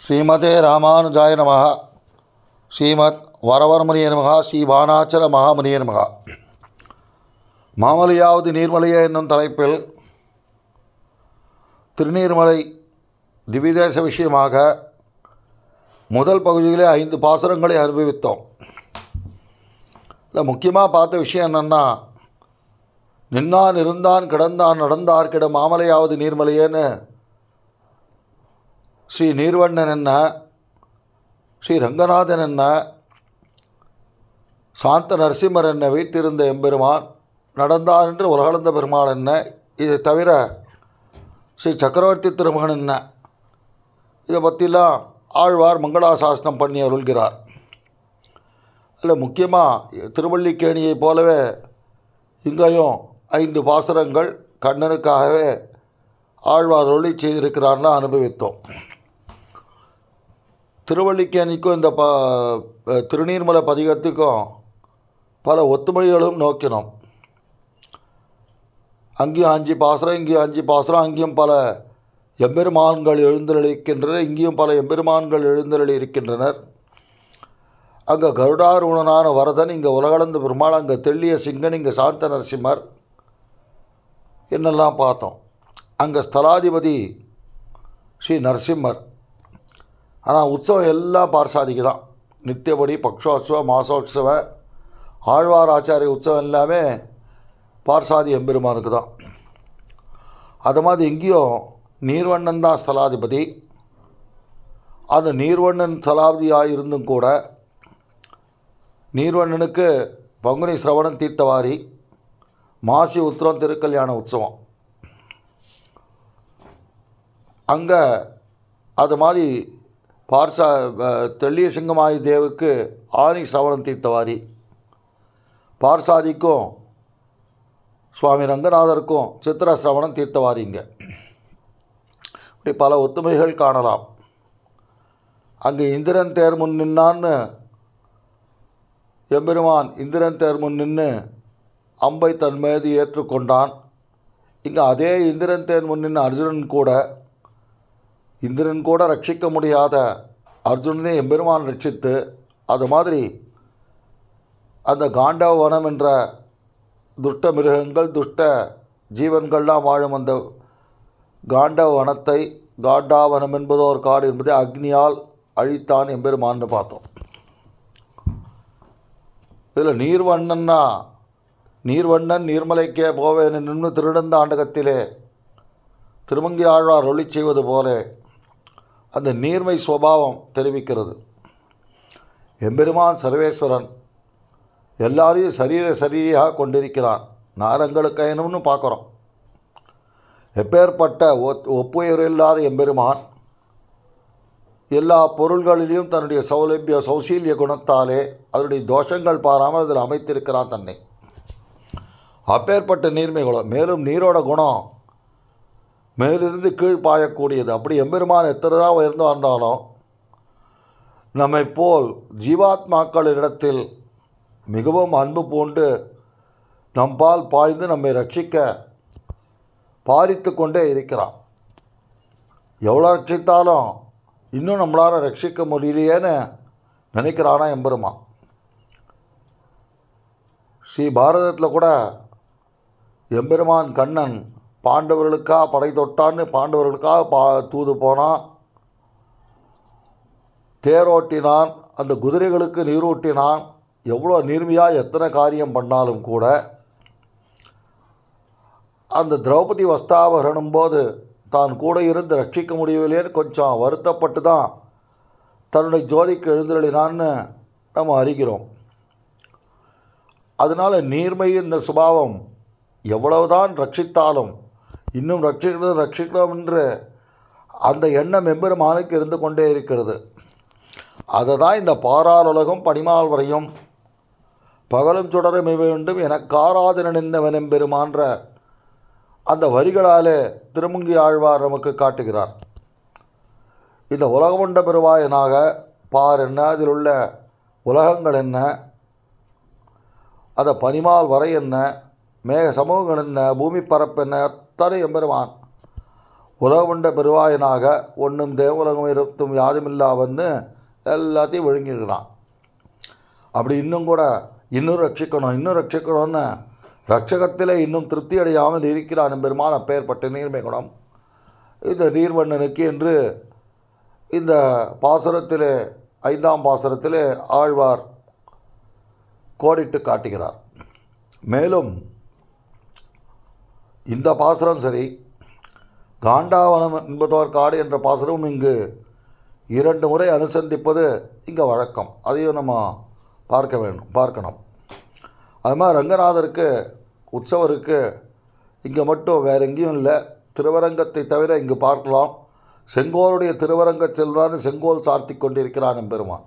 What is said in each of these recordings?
ஸ்ரீமதே ராமானுஜாய நமः ஸ்ரீமத் வரவரமுனிய நமகா ஸ்ரீ வானாச்சல மகாமுனிய நமகா மாமலையாவது நீர்மலையே என்னும் தலைப்பில் திருநீர்மலை திவிதேச விஷயமாக முதல் பகுதியிலே ஐந்து பாசுரங்களை அனுபவித்தோம் இல்லை முக்கியமாக பார்த்த விஷயம் என்னென்னா நின்னான் இருந்தான் கிடந்தான் நடந்தார்கிட மாமலையாவது நீர்மலையேன்னு ஸ்ரீ நீர்வண்ணன் என்ன ஸ்ரீ ரங்கநாதன் என்ன சாந்த நரசிம்மர் என்ன வீட்டிருந்த எம்பெருமான் நடந்தார் என்று உலகளந்த பெருமாள் என்ன இதை தவிர ஸ்ரீ சக்கரவர்த்தி திருமகன் என்ன இதை பற்றிலாம் ஆழ்வார் மங்களாசாசனம் பண்ணி அருள்கிறார் அதில் முக்கியமாக திருவள்ளிக்கேணியைப் போலவே இங்கேயும் ஐந்து பாசுரங்கள் கண்ணனுக்காகவே ஆழ்வார் ஒளி செய்திருக்கிறார்லாம் அனுபவித்தோம் திருவள்ளிக்கேணிக்கும் இந்த ப திருநீர்மலை பதிகத்துக்கும் பல ஒத்துமைகளும் நோக்கினோம் அங்கேயும் அஞ்சு பாசுரம் இங்கேயும் அஞ்சு பாசுரம் அங்கேயும் பல எம்பெருமான்கள் எழுந்தருளிக்கின்றனர் இங்கேயும் பல எம்பெருமான்கள் எழுந்தருளி இருக்கின்றனர் அங்கே கருடாரூணனான வரதன் இங்கே உலகளந்த பெருமாள் அங்கே தெள்ளிய சிங்கன் இங்கே சாந்த நரசிம்மர் என்னெல்லாம் பார்த்தோம் அங்கே ஸ்தலாதிபதி ஸ்ரீ நரசிம்மர் ஆனால் உற்சவம் எல்லாம் பார்சாதிக்கு தான் நித்தியபடி பக்ஷோத்சவ மாசோத்சவ ஆழ்வார் ஆச்சாரிய உற்சவம் எல்லாமே பார்சாதி எம்பெருமானுக்கு தான் அது மாதிரி இங்கேயும் நீர்வண்ணன் தான் ஸ்தலாதிபதி அந்த நீர்வண்ணன் ஸ்தலாதிபதியாக இருந்தும் கூட நீர்வண்ணனுக்கு பங்குனி சிரவணம் தீர்த்தவாரி மாசி உத்திரம் திருக்கல்யாண உற்சவம் அங்கே அது மாதிரி பார்சா தெள்ளிய சிங்கமாயி தேவுக்கு ஆனி சிரவணம் தீர்த்தவாரி பார்சாதிக்கும் சுவாமி ரங்கநாதருக்கும் சித்திர சிரவணம் தீர்த்தவாரிங்க இப்படி பல ஒத்துமைகள் காணலாம் அங்கே இந்திரன் தேர் முன் நின்னான்னு எம்பெருமான் இந்திரன் தேர் முன் நின்று அம்பை தன் மீது ஏற்றுக்கொண்டான் இங்கே அதே இந்திரன் தேர் முன் நின்று அர்ஜுனன் கூட இந்திரன் கூட ரட்சிக்க முடியாத அர்ஜுனனே எம்பெருமான் ரட்சித்து அது மாதிரி அந்த காண்டவ வனம் என்ற துஷ்ட மிருகங்கள் துஷ்ட ஜீவன்கள்லாம் வாழும் அந்த காண்டவ வனத்தை காண்டாவனம் என்பதோ ஒரு காடு என்பதை அக்னியால் அழித்தான் எம்பெருமான்னு பார்த்தோம் இதில் நீர்வண்ணன்னா நீர்வண்ணன் நீர்மலைக்கே போவேன் நின்று திருடந்த ஆண்டகத்திலே திருமங்கி ஆழ்வார் ஒளி செய்வது போல அந்த நீர்மை சுவாவம் தெரிவிக்கிறது எம்பெருமான் சர்வேஸ்வரன் எல்லாரையும் சரீர சரீரியாக கொண்டிருக்கிறான் நாரங்களுக்கயனும்னு பார்க்குறோம் எப்பேற்பட்ட ஒத் ஒப்புயர் இல்லாத எம்பெருமான் எல்லா பொருள்களிலும் தன்னுடைய சௌலபிய சௌசீல்ய குணத்தாலே அதனுடைய தோஷங்கள் பாராமல் அதில் அமைத்திருக்கிறான் தன்னை அப்பேற்பட்ட நீர்மை குணம் மேலும் நீரோட குணம் மேலிருந்து கீழ் பாயக்கூடியது அப்படி எம்பெருமான் எத்தனைதான் உயர்ந்து வந்தாலும் நம்மை போல் ஜீவாத்மாக்களிடத்தில் மிகவும் அன்பு பூண்டு நம்பால் பாய்ந்து நம்மை ரட்சிக்க பாரித்து கொண்டே இருக்கிறான் எவ்வளோ ரட்சித்தாலும் இன்னும் நம்மளால் ரட்சிக்க முடியலையேன்னு நினைக்கிறானா எம்பெருமான் ஸ்ரீ பாரதத்தில் கூட எம்பெருமான் கண்ணன் பாண்டவர்களுக்காக படை தொட்டான்னு பாண்டவர்களுக்காக பா தூது போனான் தேரோட்டினான் அந்த குதிரைகளுக்கு நீரூட்டினான் எவ்வளோ நீர்மையாக எத்தனை காரியம் பண்ணாலும் கூட அந்த திரௌபதி வஸ்தாபகரணும் போது தான் கூட இருந்து ரட்சிக்க முடியவில்லைன்னு கொஞ்சம் வருத்தப்பட்டு தான் தன்னுடைய ஜோதிக்கு எழுந்தருளினான்னு நம்ம அறிகிறோம் அதனால் நீர்மை இந்த சுபாவம் எவ்வளவுதான் ரட்சித்தாலும் இன்னும் ரட்சிக்கணும் ரட்சிக்கணும் என்று அந்த எண்ணம் எம்பெருமானுக்கு இருந்து கொண்டே இருக்கிறது அதை தான் இந்த பாராளுலகம் பனிமால் வரையும் பகலும் சுடரும் வேண்டும் எனக்காராதன நின்றவன் எம்பெருமான்ற அந்த வரிகளாலே திருமங்கி ஆழ்வார் நமக்கு காட்டுகிறார் இந்த உலகமுண்ட பெருவாயனாக பார் என்ன அதில் உள்ள உலகங்கள் என்ன அந்த பனிமால் வரை என்ன மேக சமூகங்கள் என்ன பூமி பரப்பு என்ன அத்தனை எம்பெருமான் உலகமுண்ட பெருவாயனாக ஒன்றும் தேவலகம் இருத்தும் யாதுமில்லாவன்னு எல்லாத்தையும் விழுங்கிடுறான் அப்படி இன்னும் கூட இன்னும் ரட்சிக்கணும் இன்னும் ரட்சிக்கணும்னு ரட்சகத்திலே இன்னும் திருப்தி அடையாமல் இருக்கிறான் பெருமான் அப்பேற்பட்ட நீர்மை குணம் இந்த நீர்வண்ணனுக்கு என்று இந்த பாசுரத்திலே ஐந்தாம் பாசுரத்திலே ஆழ்வார் கோடிட்டு காட்டுகிறார் மேலும் இந்த பாசுரம் சரி காண்டாவனம் என்பதோர் காடு என்ற பாசுரமும் இங்கு இரண்டு முறை அனுசந்திப்பது இங்கே வழக்கம் அதையும் நம்ம பார்க்க வேண்டும் பார்க்கணும் அது மாதிரி ரங்கநாதருக்கு உற்சவருக்கு இங்கே மட்டும் வேறு எங்கேயும் இல்லை திருவரங்கத்தை தவிர இங்கு பார்க்கலாம் செங்கோலுடைய திருவரங்க செல்வான்னு செங்கோல் சார்த்தி கொண்டிருக்கிறான் எம்பெருமான்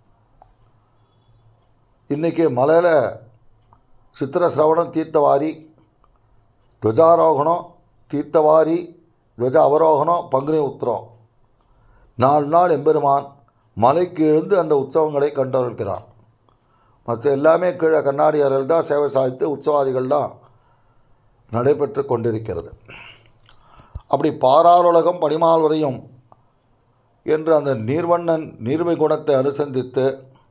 இன்றைக்கி மலையில் சித்திர சிரவணம் தீர்த்தவாரி துவஜாரோகணம் தீர்த்தவாரி துவஜ அவரோகணம் பங்குனி உத்திரம் நாலு நாள் எம்பெருமான் மலைக்கு எழுந்து அந்த உற்சவங்களை கண்டறிக்கிறான் மற்ற எல்லாமே கீழே கண்ணாடியார்கள் தான் சேவை சாதித்து உற்சவாதிகள் தான் நடைபெற்று கொண்டிருக்கிறது அப்படி பாராளுலகம் பனிமால் வரையும் என்று அந்த நீர்வண்ணன் நீர்மை குணத்தை அனுசந்தித்து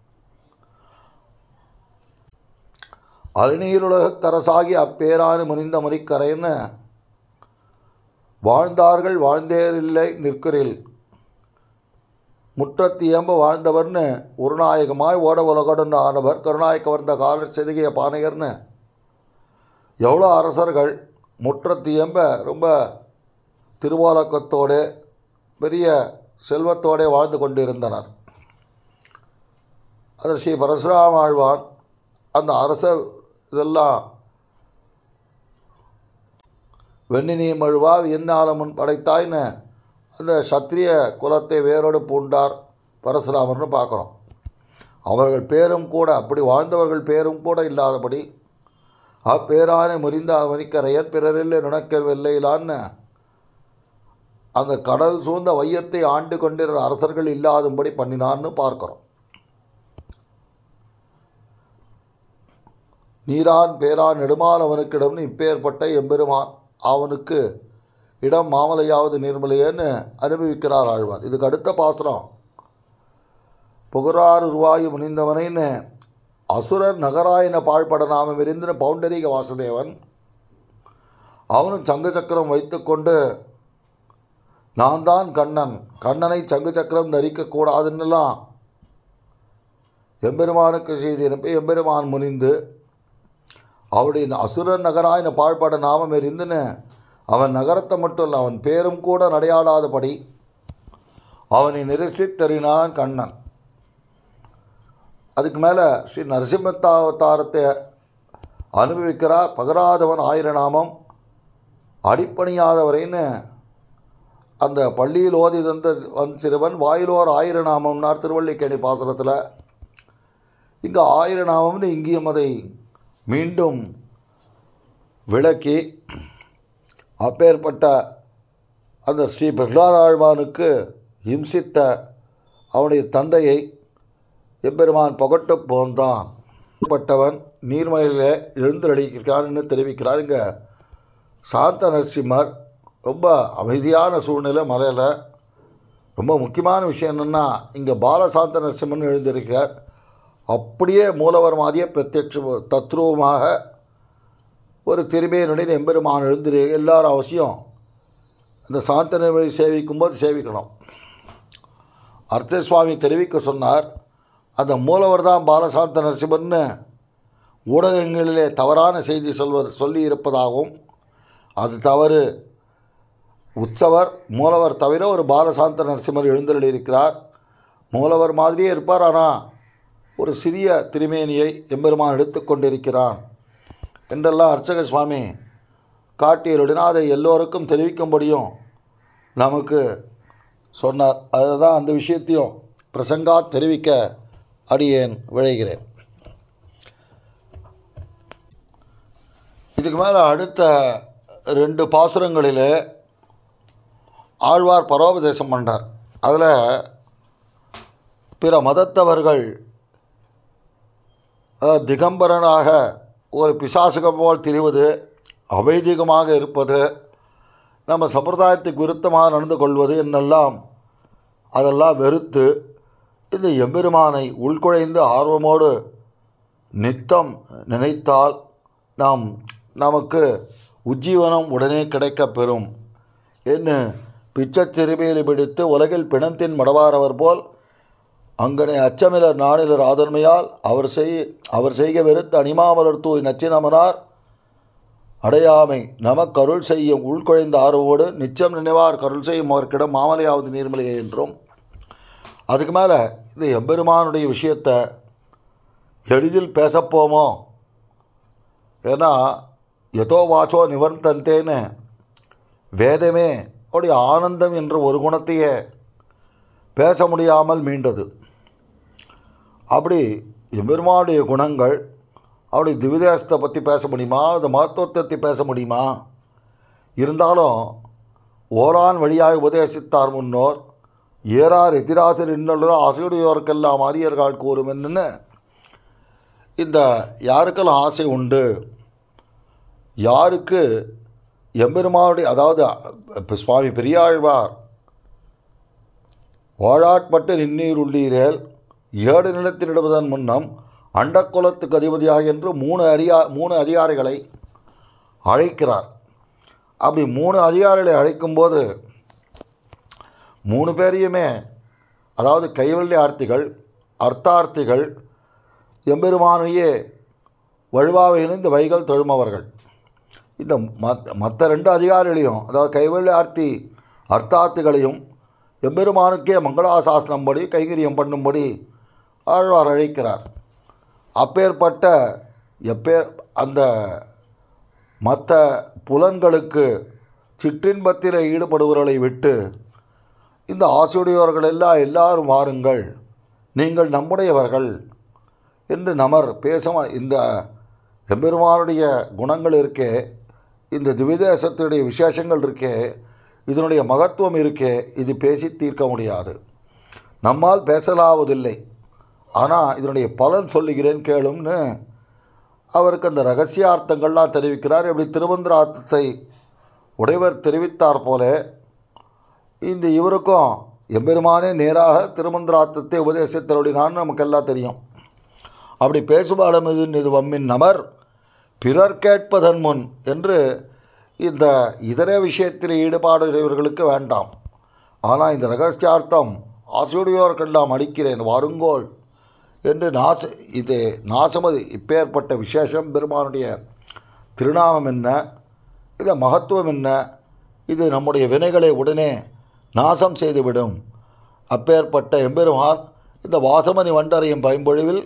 அழுநீருலகக் கரசாகி அப்பேரானு முனிந்த முனிக்கரைன்னு வாழ்ந்தார்கள் வாழ்ந்தேரில்லை நிற்கிறேல் முற்றத்தியம்ப வாழ்ந்தவர்னு ஒரு நாயகமாய் ஓட உலகடன் ஆனவர் கருணாய் கவர்ந்த கால செதுகிய பானையர்னு எவ்வளோ அரசர்கள் முற்றத்தியம்ப ரொம்ப திருவாலக்கத்தோடு பெரிய செல்வத்தோடே வாழ்ந்து கொண்டிருந்தனர் அது ஸ்ரீ பரசுராம ஆழ்வான் அந்த அரச இதெல்லாம் வெண்ணினி மழுவா என்னாலமுன் படைத்தாய்னு அந்த சத்திரிய குலத்தை வேரோடு பூண்டார் பரசுராமர்னு பார்க்குறோம் அவர்கள் பேரும் கூட அப்படி வாழ்ந்தவர்கள் பேரும் கூட இல்லாதபடி அப்பேரானை முறிந்த அவனிக்கரையர் பிறரில் நுணக்கர் வெள்ளையிலான்னு அந்த கடல் சூழ்ந்த வையத்தை ஆண்டு கொண்டிருந்த அரசர்கள் இல்லாதும்படி பண்ணினான்னு பார்க்குறோம் நீரான் பேரான் நெடுமால் அவனுக்கிடம்னு இப்பேற்பட்ட எம்பெருமான் அவனுக்கு இடம் மாமலையாவது நீர்மலையன்னு அனுபவிக்கிறார் ஆழ்வார் இதுக்கு அடுத்த பாசுரம் புகரார் உருவாயு முனிந்தவனைன்னு அசுரர் நகராயன பாழ்பட நாமம் விரிந்தின பவுண்டரீக வாசுதேவன் அவனும் சங்கு சக்கரம் வைத்துக்கொண்டு நான் தான் கண்ணன் கண்ணனை சங்கு சக்கரம் தரிக்கக்கூடாதுன்னெல்லாம் எம்பெருமானுக்கு செய்தி அனுப்பி எம்பெருமான் முனிந்து அவருடைய இந்த அசுரர் நகராயின பாழ்பட நாமம் எரிந்துன்னு அவன் நகரத்தை மட்டும் இல்லை அவன் பேரும் கூட நடையாடாதபடி அவனை நிரசித்தறினான் கண்ணன் அதுக்கு மேலே ஸ்ரீ நரசிம்மத்தாவதாரத்தை அனுபவிக்கிறார் பகராதவன் ஆயிரநாமம் அடிப்பணியாதவரைன்னு அந்த பள்ளியில் ஓதி தந்த வன் சிறுவன் வாயிலோர் ஆயிரநாமம்னார் திருவள்ளிக்கேணி பாசனத்தில் இங்கே ஆயிரநாமம்னு இங்கேயும் அதை மீண்டும் விளக்கி அப்பேற்பட்ட அந்த ஸ்ரீ பிரகலாதாழ்வானுக்கு இம்சித்த அவனுடைய தந்தையை எம்பெருமான் புகட்டு போந்தான் பட்டவன் நீர்மலையில் எழுந்தருளிக்கிறான்னு தெரிவிக்கிறார் இங்கே சாந்த நரசிம்மர் ரொம்ப அமைதியான சூழ்நிலை மலையில் ரொம்ப முக்கியமான விஷயம் என்னென்னா இங்கே பாலசாந்த நரசிம்மன் எழுந்திருக்கிறார் அப்படியே மூலவர் மாதிரியே பிரத்யட்ச தத்ரூபமாக ஒரு திருமையினுடைய எம்பெருமான் எழுந்திரு எல்லாரும் அவசியம் அந்த சாந்த நிலை சேவிக்கும்போது சேவிக்கணும் அர்த்த சுவாமி தெரிவிக்க சொன்னார் அந்த மூலவர் தான் பாலசாந்த நரசிம்மன்னு ஊடகங்களிலே தவறான செய்தி சொல்வது சொல்லி இருப்பதாகவும் அது தவறு உற்சவர் மூலவர் தவிர ஒரு பாலசாந்த நரசிம்மர் எழுந்தருளி இருக்கிறார் மூலவர் மாதிரியே இருப்பார் ஆனால் ஒரு சிறிய திருமேனியை எம்பெருமான் எடுத்துக்கொண்டிருக்கிறான் என்றெல்லாம் அர்ச்சக சுவாமி காட்டியருடன் அதை எல்லோருக்கும் தெரிவிக்கும்படியும் நமக்கு சொன்னார் அதுதான் அந்த விஷயத்தையும் பிரசங்கா தெரிவிக்க அடியேன் விழைகிறேன் இதுக்கு மேலே அடுத்த ரெண்டு பாசுரங்களில் ஆழ்வார் பரோபதேசம் பண்ணார் அதில் பிற மதத்தவர்கள் அதாவது திகம்பரனாக ஒரு பிசாசுகம் போல் திரிவது அவைதிகமாக இருப்பது நம்ம சம்பிரதாயத்துக்கு விருத்தமாக நடந்து கொள்வது என்னெல்லாம் அதெல்லாம் வெறுத்து இந்த எம்பெருமானை உள்குழைந்து ஆர்வமோடு நித்தம் நினைத்தால் நாம் நமக்கு உஜ்ஜீவனம் உடனே கிடைக்கப் பெறும் என்ன பிச்சைத் திருமையில் பிடித்து உலகில் பிணத்தின் மடவாரவர் போல் அங்கனை அச்சமிலர் நாணிலர் ஆதன்மையால் அவர் செய் அவர் செய்க வெறுத்து அணிமாமலர் தூய் நச்சினமனார் அடையாமை நமக்கருள் செய்யும் உள்குழைந்த ஆர்வோடு நிச்சயம் நினைவார் கருள் செய்யும் அவர்க்கிடம் மாமலையாவது நீர்மலையே என்றும் அதுக்கு மேலே இந்த எம்பெருமானுடைய விஷயத்தை எளிதில் பேசப்போமோ ஏன்னா எதோ வாச்சோ நிவர்த்தந்தேன்னு வேதமே அவருடைய ஆனந்தம் என்ற ஒரு குணத்தையே பேச முடியாமல் மீண்டது அப்படி எம்பெருமானுடைய குணங்கள் அவருடைய திவிதேசத்தை பற்றி பேச முடியுமா அந்த மகத்துவத்தை பேச முடியுமா இருந்தாலும் ஓரான் வழியாக உபதேசித்தார் முன்னோர் ஏறார் எதிராசர் இன்னொரு ஆசையுடையோருக்கெல்லாம் ஆரியர்கள் கூறும் என்னன்னு இந்த யாருக்கெல்லாம் ஆசை உண்டு யாருக்கு எம்பெருமானுடைய அதாவது இப்போ சுவாமி பெரியாழ்வார் வாழாட்பட்டு நின்னீர் உள்ளீரேல் ஏடு நிலத்திலிடுவதன் முன்னம் அண்டக்குலத்துக்கு அதிபதியாக என்று மூணு அதிகா மூணு அதிகாரிகளை அழைக்கிறார் அப்படி மூணு அதிகாரிகளை அழைக்கும்போது மூணு பேரையுமே அதாவது கைவல்ய ஆர்த்திகள் அர்த்தார்த்திகள் எம்பெருமானையே வழுவாவை இணைந்து வைகள் தொழுமவர்கள் இந்த மத் மற்ற ரெண்டு அதிகாரிகளையும் அதாவது கைவல்ய ஆர்த்தி அர்த்தார்த்திகளையும் எம்பெருமானுக்கே மங்களாசாசனம் படி கைங்கரியம் பண்ணும்படி ஆழ்வார் அழைக்கிறார் அப்பேற்பட்ட எப்பேர் அந்த மற்ற புலன்களுக்கு சிற்றின்பத்தில் ஈடுபடுபவர்களை விட்டு இந்த ஆசையுடையவர்கள் எல்லாம் எல்லாரும் வாருங்கள் நீங்கள் நம்முடையவர்கள் என்று நமர் பேச இந்த எம்பெருமானுடைய குணங்கள் இருக்கே இந்த திவிதேசத்துடைய விசேஷங்கள் இருக்கே இதனுடைய மகத்துவம் இருக்கே இது பேசி தீர்க்க முடியாது நம்மால் பேசலாவதில்லை ஆனால் இதனுடைய பலன் சொல்லுகிறேன் கேளும்னு அவருக்கு அந்த ரகசியார்த்தங்கள்லாம் தெரிவிக்கிறார் எப்படி திருமந்திரார்த்தத்தை உடையவர் தெரிவித்தார் போல இந்த இவருக்கும் எம்பெருமானே நேராக திருமந்திரார்த்தத்தை உபதேசித்தருடினான்னு நமக்கெல்லாம் தெரியும் அப்படி பேசுபாடம் இது இது வம்மின் நமர் பிறர் கேட்பதன் முன் என்று இந்த இதர விஷயத்தில் ஈடுபாடு இவர்களுக்கு வேண்டாம் ஆனால் இந்த ரகசியார்த்தம் ஆசையுடையோருக்கெல்லாம் அளிக்கிறேன் வாருங்கோள் என்று நாச இது நாசமது இப்பேற்பட்ட விசேஷம் பெருமானுடைய திருநாமம் என்ன இது மகத்துவம் என்ன இது நம்முடைய வினைகளை உடனே நாசம் செய்துவிடும் அப்பேற்பட்ட எம்பெருமான் இந்த வாசமணி வண்டறையும் பயன்பொழிவில்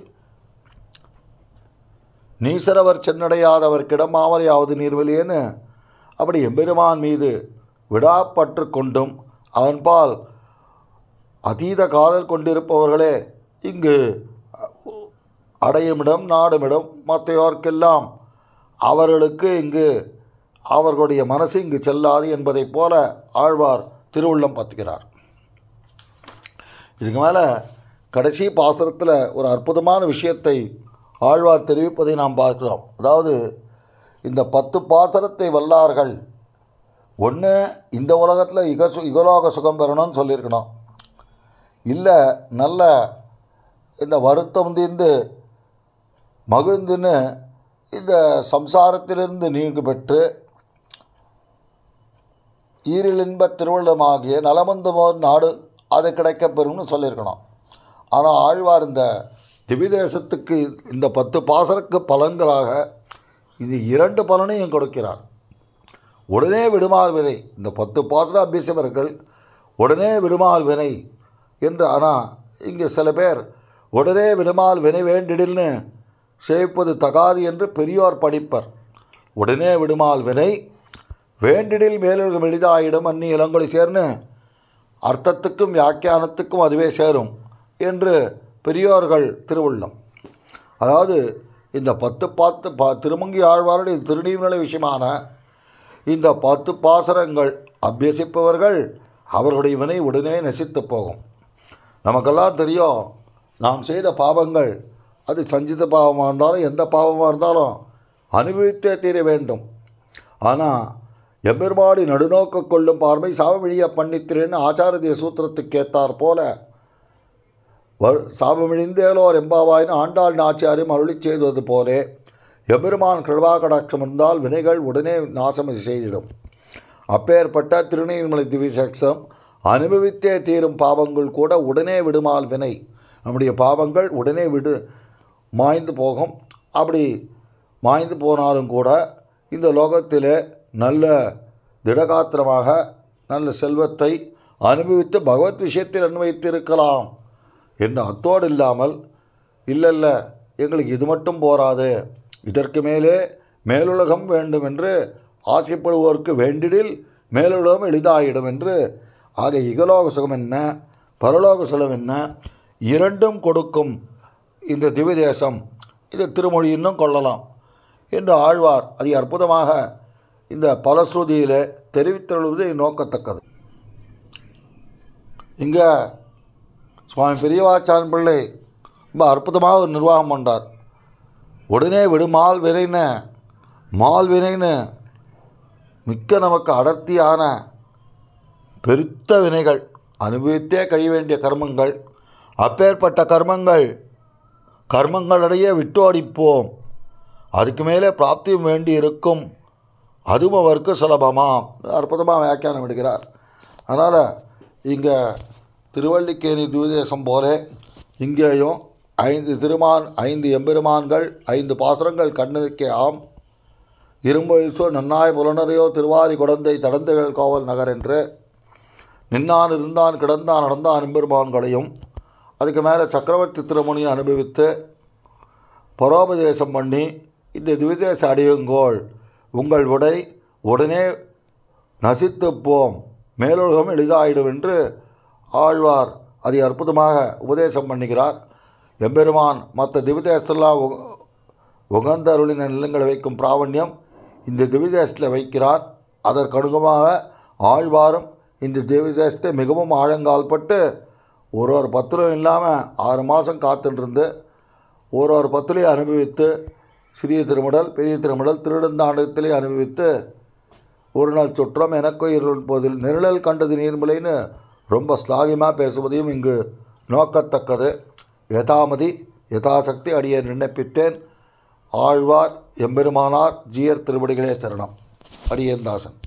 நீசரவர் சென்னடையாதவர் கிடமாவலையாவது நீர்வெளியேன்னு அப்படி எம்பெருமான் மீது விடாப்பற்று கொண்டும் அவன்பால் அதீத காதல் கொண்டிருப்பவர்களே இங்கு அடையுமிடம் நாடுமிடம் மற்றையோர்க்கெல்லாம் அவர்களுக்கு இங்கு அவர்களுடைய மனசு இங்கு செல்லாது என்பதைப் போல ஆழ்வார் திருவுள்ளம் பத்துகிறார் இதுக்கு மேலே கடைசி பாசுரத்தில் ஒரு அற்புதமான விஷயத்தை ஆழ்வார் தெரிவிப்பதை நாம் பார்க்கிறோம் அதாவது இந்த பத்து பாசுரத்தை வல்லார்கள் ஒன்று இந்த உலகத்தில் இக சு இகலோக சுகம் பெறணும்னு சொல்லியிருக்கணும் இல்லை நல்ல இந்த வருத்தம் தீர்ந்து மகிழ்ந்துன்னு இந்த சம்சாரத்திலிருந்து நீங்கு பெற்று ஈரிலின்ப திருவள்ளமாகிய நலமந்தமோர் நாடு அது கிடைக்கப் பெறும்னு சொல்லியிருக்கணும் ஆனால் ஆழ்வார் இந்த திவிதேசத்துக்கு இந்த பத்து பாசருக்கு பலன்களாக இது இரண்டு பலனையும் கொடுக்கிறார் உடனே விடுமால் வினை இந்த பத்து பாசன அபியசிவர்கள் உடனே விடுமால் வினை என்று ஆனால் இங்கே சில பேர் உடனே விடுமால் வினை வேண்டிடில்னு சேவிப்பது தகாது என்று பெரியோர் படிப்பர் உடனே விடுமால் வினை வேண்டிடில் மேலும் எளிதாயிடும் அந்நி இளங்கொழி சேர்ந்து அர்த்தத்துக்கும் வியாக்கியானத்துக்கும் அதுவே சேரும் என்று பெரியோர்கள் திருவுள்ளம் அதாவது இந்த பத்து பாத்து பா திருமங்கி ஆழ்வாருடைய திருநீர்நிலை விஷயமான இந்த பத்து பாசரங்கள் அபியசிப்பவர்கள் அவர்களுடைய வினை உடனே நசித்து போகும் நமக்கெல்லாம் தெரியும் நாம் செய்த பாவங்கள் அது சஞ்சித பாவமாக இருந்தாலும் எந்த பாவமாக இருந்தாலும் அனுபவித்தே தீர வேண்டும் ஆனால் எம்பெருமாடி நடுநோக்க கொள்ளும் பார்வை சாபமிழிய பண்ணித்திரேன்னு ஆச்சாரிய சூத்திரத்துக்கு ஏத்தார் போல வரு சாபமிழிந்தேலோர் எம்பாவாயின்னு ஆண்டாள் நாச்சியாரையும் அருளி செய்தது போலே எம்பெருமான் கிருபா கடாட்சம் இருந்தால் வினைகள் உடனே நாசம் செய்திடும் அப்பேற்பட்ட திருநீர்மலை திவிசேஷம் அனுபவித்தே தீரும் பாவங்கள் கூட உடனே விடுமால் வினை நம்முடைய பாவங்கள் உடனே விடு மாய்ந்து போகும் அப்படி மாய்ந்து போனாலும் கூட இந்த லோகத்திலே நல்ல திடகாத்திரமாக நல்ல செல்வத்தை அனுபவித்து பகவத் விஷயத்தில் அன்வைத்திருக்கலாம் என்று அத்தோடு இல்லாமல் இல்லை இல்லை எங்களுக்கு இது மட்டும் போராது இதற்கு மேலே மேலுலகம் வேண்டும் என்று ஆசைப்படுவோருக்கு வேண்டிடில் மேலுலகம் எளிதாயிடும் என்று ஆக இகலோக சுகம் என்ன பரலோக சுகம் என்ன இரண்டும் கொடுக்கும் இந்த திவ்யதேசம் இது திருமொழி இன்னும் கொள்ளலாம் என்று ஆழ்வார் அதி அற்புதமாக இந்த பலஸ்ருதியில் தெரிவித்துள்ளது நோக்கத்தக்கது இங்கே சுவாமி பெரியவாச்சான் பிள்ளை ரொம்ப அற்புதமாக ஒரு நிர்வாகம் பண்ணார் உடனே விடு மால் வினைன்னு மால் வினைன்னு மிக்க நமக்கு அடர்த்தியான பெருத்த வினைகள் அனுபவித்தே கழிய வேண்டிய கர்மங்கள் அப்பேற்பட்ட கர்மங்கள் கர்மங்களடைய விட்டோடிப்போம் அதுக்கு மேலே பிராப்தியும் வேண்டி இருக்கும் அதுவும் அவருக்கு சுலபமாம் அற்புதமாக வியாக்கியானம் எடுக்கிறார் அதனால் இங்கே திருவள்ளிக்கேணி தூதேசம் போல இங்கேயும் ஐந்து திருமான் ஐந்து எம்பெருமான்கள் ஐந்து பாசுரங்கள் கண்ணுக்கே ஆம் இரும்பொழிசோ நன்னாய் புலனரையோ திருவாரி குடந்தை தடந்தைகள் கோவல் நகர் என்று நின்னான் இருந்தான் கிடந்தான் நடந்தான் எம்பெருமான்களையும் அதுக்கு மேலே சக்கரவர்த்தி திருமணியை அனுபவித்து பரோபதேசம் பண்ணி இந்த திவிதேச அடையுங்கோள் உங்கள் உடை உடனே நசித்துப் போம் மேலுலகம் எளிதாயிடும் என்று ஆழ்வார் அதை அற்புதமாக உபதேசம் பண்ணுகிறார் எம்பெருமான் மற்ற திவிதேசத்தெல்லாம் உ- உகந்த அருளின நிலங்களை வைக்கும் பிராவண்யம் இந்த திவிதேசத்தில் வைக்கிறார் அதற்கனுகமாக ஆழ்வாரும் இந்த திவிதேசத்தை மிகவும் ஆழங்கால்பட்டு ஒரு ஒரு பத்திரம் இல்லாமல் ஆறு மாதம் காத்துட்டு ஒரு ஒரு பத்திரையும் அனுபவித்து சிறிய திருமடல் பெரிய திருமடல் திருடந்தாண்டத்திலே அனுபவித்து ஒரு நாள் சுற்றம் எனக்கு இருப்பதில் நிழல் கண்டது நீர்மலைன்னு ரொம்ப ஸ்லாகியமாக பேசுவதையும் இங்கு நோக்கத்தக்கது யதாமதி யதாசக்தி அடியே விண்ணப்பித்தேன் ஆழ்வார் எம்பெருமானார் ஜீயர் திருவடிகளே சரணம் அடியேன் தாசன்